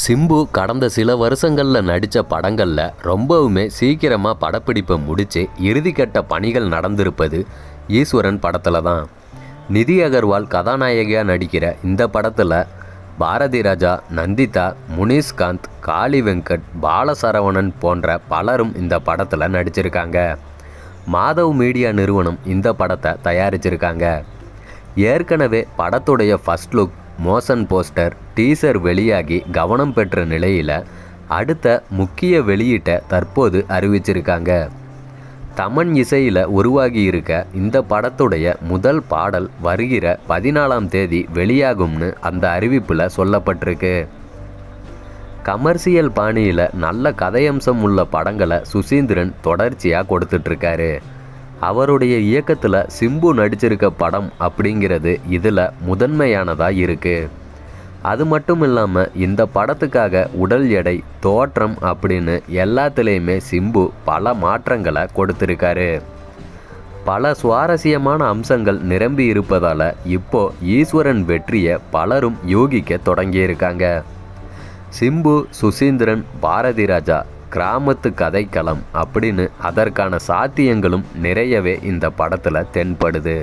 சிம்பு கடந்த சில வருஷங்களில் நடித்த படங்களில் ரொம்பவுமே சீக்கிரமாக படப்பிடிப்பை முடித்து இறுதிக்கட்ட பணிகள் நடந்திருப்பது ஈஸ்வரன் படத்தில் தான் நிதி அகர்வால் கதாநாயகியாக நடிக்கிற இந்த படத்தில் பாரதி ராஜா நந்திதா முனிஷ்காந்த் காளி வெங்கட் பாலசரவணன் போன்ற பலரும் இந்த படத்தில் நடிச்சிருக்காங்க மாதவ் மீடியா நிறுவனம் இந்த படத்தை தயாரிச்சிருக்காங்க ஏற்கனவே படத்துடைய first look motion poster teaser வெளியாகி கவனம் பெற்ற நிலையில் அடுத்த முக்கிய வெளியீட்டை தற்போது அறிவிச்சிருக்காங்க தமன் இசையில் உருவாகி இருக்க இந்த படத்துடைய முதல் பாடல் வருகிற பதினாலாம் தேதி வெளியாகும்னு அந்த அறிவிப்பில் சொல்லப்பட்டிருக்கு கமர்ஷியல் பாணியில் நல்ல கதையம்சம் உள்ள படங்களை சுசீந்திரன் தொடர்ச்சியாக கொடுத்துட்ருக்காரு அவருடைய இயக்கத்தில் சிம்பு நடிச்சிருக்க படம் அப்படிங்கிறது இதில் முதன்மையானதாக இருக்குது அது மட்டும் இல்லாமல் இந்த படத்துக்காக உடல் எடை தோற்றம் அப்படின்னு எல்லாத்துலேயுமே சிம்பு பல மாற்றங்களை கொடுத்துருக்காரு பல சுவாரஸ்யமான அம்சங்கள் நிரம்பி இருப்பதால் இப்போ ஈஸ்வரன் வெற்றியை பலரும் யூகிக்க தொடங்கியிருக்காங்க சிம்பு சுசீந்திரன் பாரதி ராஜா கிராமத்து கதைக்களம் அப்படின்னு அதற்கான சாத்தியங்களும் நிறையவே இந்த படத்தில் தென்படுது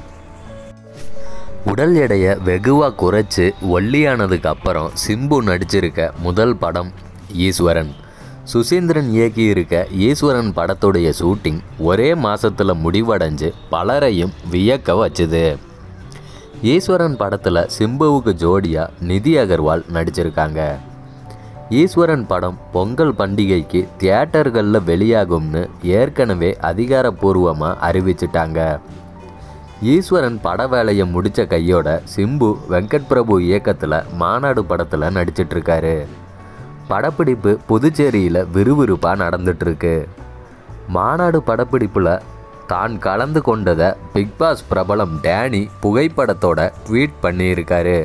உடல் எடையை வெகுவாக குறைச்சி ஒல்லியானதுக்கு அப்புறம் சிம்பு நடிச்சிருக்க முதல் படம் ஈஸ்வரன் சுசீந்திரன் இயக்கியிருக்க ஈஸ்வரன் படத்துடைய ஷூட்டிங் ஒரே மாதத்தில் முடிவடைஞ்சு பலரையும் வியக்க வச்சுது ஈஸ்வரன் படத்தில் சிம்புவுக்கு ஜோடியாக நிதி அகர்வால் நடிச்சிருக்காங்க ஈஸ்வரன் படம் பொங்கல் பண்டிகைக்கு தியேட்டர்களில் வெளியாகும்னு ஏற்கனவே அதிகாரப்பூர்வமாக அறிவிச்சிட்டாங்க ஈஸ்வரன் பட வேலையை முடித்த கையோட சிம்பு வெங்கட் பிரபு இயக்கத்தில் மாநாடு படத்தில் நடிச்சிட்ருக்காரு படப்பிடிப்பு புதுச்சேரியில் விறுவிறுப்பாக நடந்துட்டுருக்கு மாநாடு படப்பிடிப்பில் தான் கலந்து கொண்டதை பிக்பாஸ் பிரபலம் டேனி புகைப்படத்தோட ட்வீட் பண்ணியிருக்காரு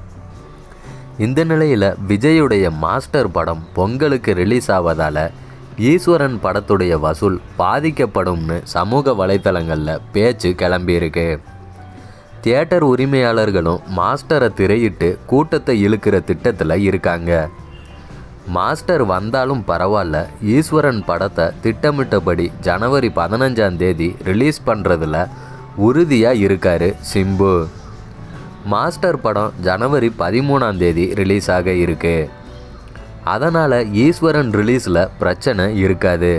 இந்த நிலையில் விஜயுடைய மாஸ்டர் படம் பொங்கலுக்கு ரிலீஸ் ஆவதால் ஈஸ்வரன் படத்துடைய வசூல் பாதிக்கப்படும்னு சமூக வலைத்தளங்களில் பேச்சு கிளம்பியிருக்கு தியேட்டர் உரிமையாளர்களும் மாஸ்டரை திரையிட்டு கூட்டத்தை இழுக்கிற திட்டத்தில் இருக்காங்க மாஸ்டர் வந்தாலும் பரவாயில்ல ஈஸ்வரன் படத்தை திட்டமிட்டபடி ஜனவரி பதினஞ்சாம் தேதி ரிலீஸ் பண்ணுறதுல உறுதியாக இருக்காரு சிம்பு மாஸ்டர் படம் ஜனவரி பதிமூணாம் தேதி ரிலீஸ் ஆக இருக்கு அதனால் ஈஸ்வரன் ரிலீஸில் பிரச்சனை இருக்காது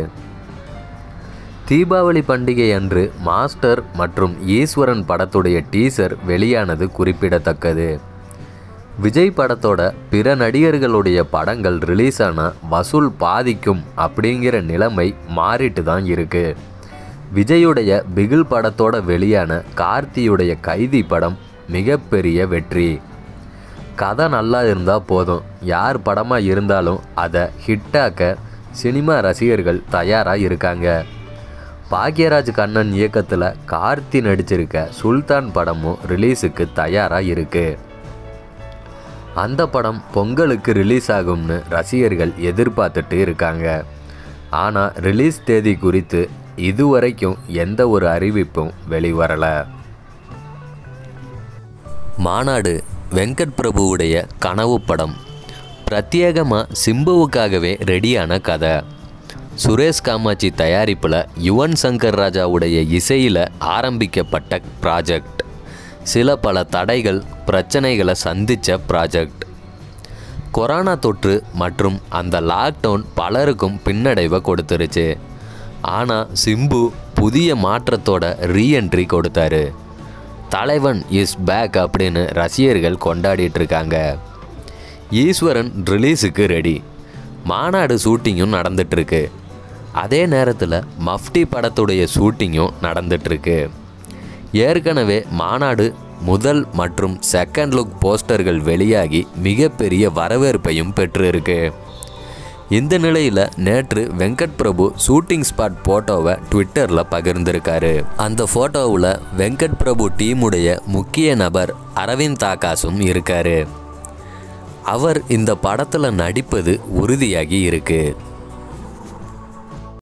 தீபாவளி பண்டிகை அன்று மாஸ்டர் மற்றும் ஈஸ்வரன் படத்துடைய டீசர் வெளியானது குறிப்பிடத்தக்கது விஜய் படத்தோட பிற நடிகர்களுடைய படங்கள் ரிலீஸ் ஆனால் வசூல் பாதிக்கும் அப்படிங்கிற நிலைமை மாறிட்டு தான் இருக்கு விஜயுடைய பிகில் படத்தோட வெளியான கார்த்தியுடைய கைதி படம் மிகப்பெரிய வெற்றி கதை நல்லா இருந்தால் போதும் யார் படமாக இருந்தாலும் அதை ஹிட்டாக்க சினிமா ரசிகர்கள் தயாராக இருக்காங்க பாக்யராஜ் கண்ணன் இயக்கத்தில் கார்த்தி நடிச்சிருக்க சுல்தான் படமும் ரிலீஸுக்கு தயாராக இருக்குது அந்த படம் பொங்கலுக்கு ரிலீஸ் ஆகும்னு ரசிகர்கள் எதிர்பார்த்துட்டு இருக்காங்க ஆனால் ரிலீஸ் தேதி குறித்து இதுவரைக்கும் எந்த ஒரு அறிவிப்பும் வெளிவரலை மாநாடு வெங்கட் பிரபுவுடைய கனவு படம் பிரத்யேகமாக சிம்புவுக்காகவே ரெடியான கதை சுரேஷ் காமாட்சி தயாரிப்பில் யுவன் சங்கர் ராஜாவுடைய இசையில் ஆரம்பிக்கப்பட்ட ப்ராஜெக்ட் சில பல தடைகள் பிரச்சனைகளை சந்தித்த ப்ராஜெக்ட் கொரோனா தொற்று மற்றும் அந்த லாக்டவுன் பலருக்கும் பின்னடைவை கொடுத்துருச்சு ஆனால் சிம்பு புதிய மாற்றத்தோட ரீஎன்ட்ரி கொடுத்தாரு தலைவன் இஸ் பேக் அப்படின்னு ரசிகர்கள் கொண்டாடிட்டு இருக்காங்க ஈஸ்வரன் ரிலீஸுக்கு ரெடி மாநாடு ஷூட்டிங்கும் நடந்துட்டுருக்கு அதே நேரத்தில் மஃப்டி படத்துடைய ஷூட்டிங்கும் நடந்துட்டுருக்கு ஏற்கனவே மாநாடு முதல் மற்றும் செகண்ட் லுக் போஸ்டர்கள் வெளியாகி மிகப்பெரிய வரவேற்பையும் பெற்றிருக்கு இந்த நிலையில் நேற்று வெங்கட் பிரபு ஷூட்டிங் ஸ்பாட் ஃபோட்டோவை ட்விட்டரில் பகிர்ந்திருக்காரு அந்த ஃபோட்டோவில் வெங்கட் பிரபு டீமுடைய முக்கிய நபர் அரவிந்த் ஆகாஷும் இருக்காரு அவர் இந்த படத்தில் நடிப்பது உறுதியாகி இருக்குது